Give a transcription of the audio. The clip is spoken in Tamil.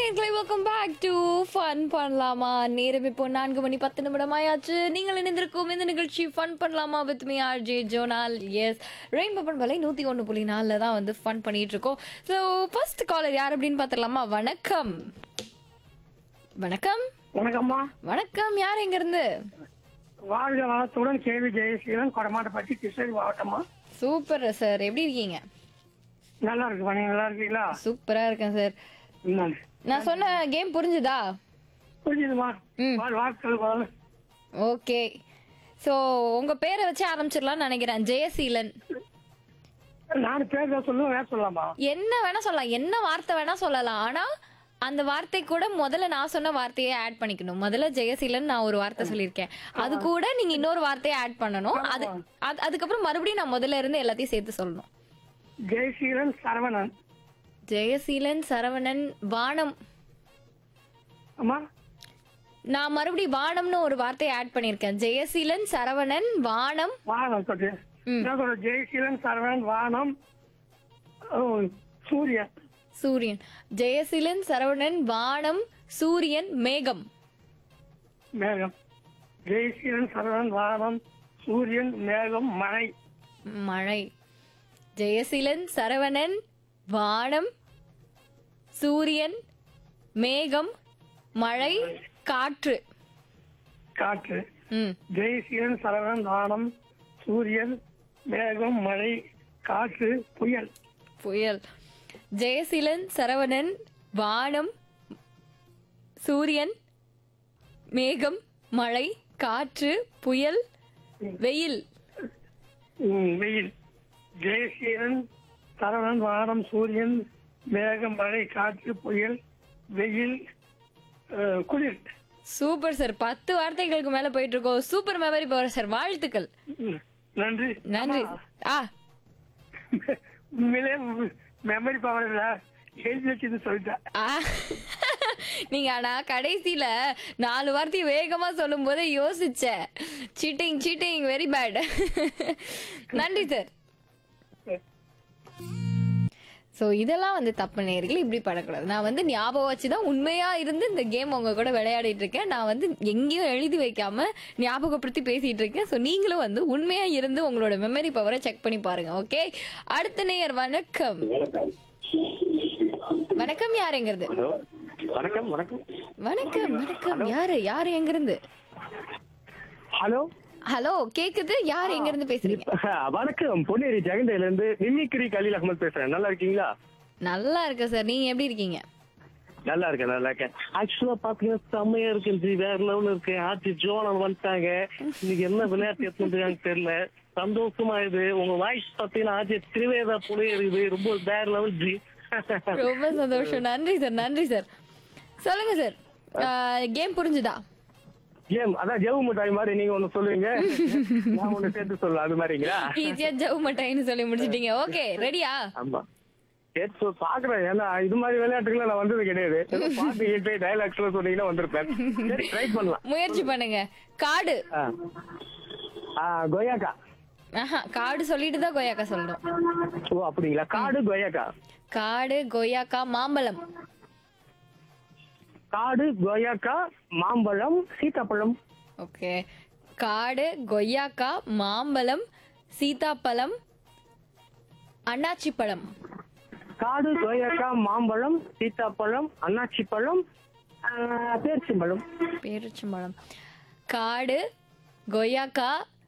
நேர்களை வெல்கம் பேக் டு ஃபன் பண்ணலாமா நேரம் இப்போ நான்கு மணி பத்து நிமிடம் ஆயாச்சு நீங்கள் இணைந்திருக்கும் இந்த நிகழ்ச்சி ஃபன் பண்ணலாமா வித் மீ ஆர் ஜே ஜோனால் எஸ் ரெயின்போ பண்பலை நூற்றி ஒன்று புள்ளி நாலில் தான் வந்து ஃபன் பண்ணிட்டு இருக்கோம் ஸோ ஃபர்ஸ்ட் காலர் யார் அப்படின்னு பார்த்துடலாமா வணக்கம் வணக்கம் வணக்கம்மா வணக்கம் யார் எங்கேருந்து வாழ்க வளத்துடன் கேவி ஜெயசீலன் கொடமாட்டப்பட்டி கிருஷ்ணகிரி மாவட்டமா சூப்பர் சார் எப்படி இருக்கீங்க நல்லா இருக்கு நீங்க நல்லா இருக்கீங்களா சூப்பராக இருக்கேன் சார் என்னது? நான் சொன்ன கேம் புரிஞ்சுதா புரிஞ்சுதுமா ம். வாழ் வாழ்த்துக்கள் வாழ். ஓகே ஸோ உங்கள் பேரை வச்சு ஆரம்பிச்சிடலாம்னு நினைக்கிறேன் ஜெயசீலன் நான் பேர் தான் சொல்லுவேன் வேற சொல்லலாமா என்ன வேணா சொல்லலாம் என்ன வார்த்தை வேணா சொல்லலாம் ஆனா அந்த வார்த்தை கூட முதல்ல நான் சொன்ன வார்த்தையை ஆட் பண்ணிக்கணும் முதல்ல ஜெயசீலன் நான் ஒரு வார்த்தை சொல்லியிருக்கேன் அது கூட நீங்க இன்னொரு வார்த்தையை ஆட் பண்ணணும் அது அது- அதுக்கப்புறம் மறுபடியும் நான் முதல்ல இருந்து எல்லாத்தையும் சேர்த்து சொல்லணும் ஜெயசீலன் சரவணன் ஜெயசீலன் சரவணன் வானம் அம்மா நான் மறுபடியும் வானம்னு ஒரு வார்த்தையை ஆட் பண்ணியிருக்கேன் ஜெயசீலன் சரவணன் வானம் வானம் சொல்லு ம். நான் சொல்றேன் ஜெயசீலன் சரவணன் வானம் ஓ, சூரியன் சூரியன் ஜெயசீலன் சரவணன் வானம் சூரியன் மேகம் மேகம் ஜெயசீலன் சரவணன் வானம் சூரியன் மேகம் மழை மழை ஜெயசீலன் சரவணன் வானம் சூரியன் மேகம் மழை காற்று காற்று ம் ஜெயசீலன் சரவணன் வானம் சூரியன் மேகம் மழை காற்று புயல் புயல் ஜெயசீலன் சரவணன் வானம் சூரியன் மேகம் மழை காற்று புயல் வெயில் ம், வெயில் ஜெயசீலன் சரவணன் வானம் சூரியன் மேகம் மழை காற்று புயல் வெயில் அஹ், குளிர் சூப்பர் சார் பத்து வார்த்தைகளுக்கு மேல போயிட்டு இருக்கோம் சூப்பர் மெமரி பவர் சார் வாழ்த்துக்கள் ம், நன்றி நன்றி ஆ உண்மையிலே மெமரி பவர் இல்ல எழுதி வச்சது சொல்லிட்டேன் ஆ. நீங்க ஆனா கடைசியில நாலு வார்த்தை வேகமா சொல்லும் போதே யோசிச்சேன் சீட்டிங் சீட்டிங் வெரி பேட் நன்றி சார் ஸோ இதெல்லாம் வந்து தப்பு நேர்கள் இப்படி பண்ணக்கூடாது நான் வந்து ஞாபகம் வச்சு தான் உண்மையா இருந்து இந்த கேம் உங்க கூட விளையாடிட்டு இருக்கேன் நான் வந்து எங்கேயும் எழுதி வைக்காம ஞாபகப்படுத்தி பேசிட்டு இருக்கேன் ஸோ நீங்களும் வந்து உண்மையா இருந்து உங்களோட மெமரி பவரை செக் பண்ணி பாருங்க ஓகே அடுத்த நேயர் வணக்கம் வணக்கம் யாருங்கிறது ஹலோ வணக்கம் வணக்கம் வணக்கம் வணக்கம் யாரு யாரு எங்க இருந்து ஹலோ ஹலோ கேக்குது யார் எங்க இருந்து பேசுறீங்க வணக்கம் பொன்னேரி ஜெகண்டையில இருந்து மிமிக்ரி கலீல் அகமது பேசுறேன் நல்லா இருக்கீங்களா நல்லா இருக்கு சார் நீங்க எப்படி இருக்கீங்க நல்லா இருக்கேன் நல்லா இருக்கேன் ஆக்சுவலா பாத்தீங்கன்னா செம்மையா இருக்கு ஜி வேற லெவல் இருக்கு ஆர்த்தி ஜோனல் வந்துட்டாங்க இன்னைக்கு என்ன விளையாட்டு எடுத்துருக்காங்க தெரியல சந்தோஷமா இது உங்க வாய்ஸ் பாத்தீங்கன்னா ஆர்த்தி திருவேதா புளிய இருக்குது ரொம்ப வேற லெவல் ஜி ரொம்ப சந்தோஷம் நன்றி சார் நன்றி சார் சொல்லுங்க சார் கேம் புரிஞ்சுதா ஏம் அதான் ஜெவு மிட்டாய் மாதிரி நீங்க ஒண்ணு சொல்லுவீங்க நான் ஒண்ணு சேர்த்து சொல்லலாம் அது மாதிரிங்களா ஈஸியா ஜவு மட்டைன்னு சொல்லி முடிச்சிட்டீங்க ஓகே ரெடியா ஆமா சரி so பாக்குறேன் ஏன்னா இது மாதிரி விளையாட்டுகளை நான் வந்தது கிடையாது ஏதோ பாட்டு கேட்டு டைலாக்ஸ்ல சொன்னீங்கன்னா வந்திருப்பேன் சரி ட்ரை பண்ணலாம் முயற்சி பண்ணுங்க காடு ஆ. ஆ, கொய்யாக்கா ஆஹா காடு சொல்லிட்டு தான் கொய்யாக்கா சொல்லணும் ஓ அப்படிங்களா காடு கொய்யாக்கா காடு கொய்யாக்கா மாம்பழம் காடு கொய்யாக்கா மாம்பழம் சீத்தாப்பழம் ஓகே காடு கொய்யாக்கா மாம்பழம் சீதாப்பழம் அண்ணாச்சி பழம் காடு கொய்யாக்கா மாம்பழம் சீத்தாப்பழம் அன்னாச்சி பழம் பேரிச்சம்பழம் பேரிச்சம்பழம் காடு கொய்யாக்கா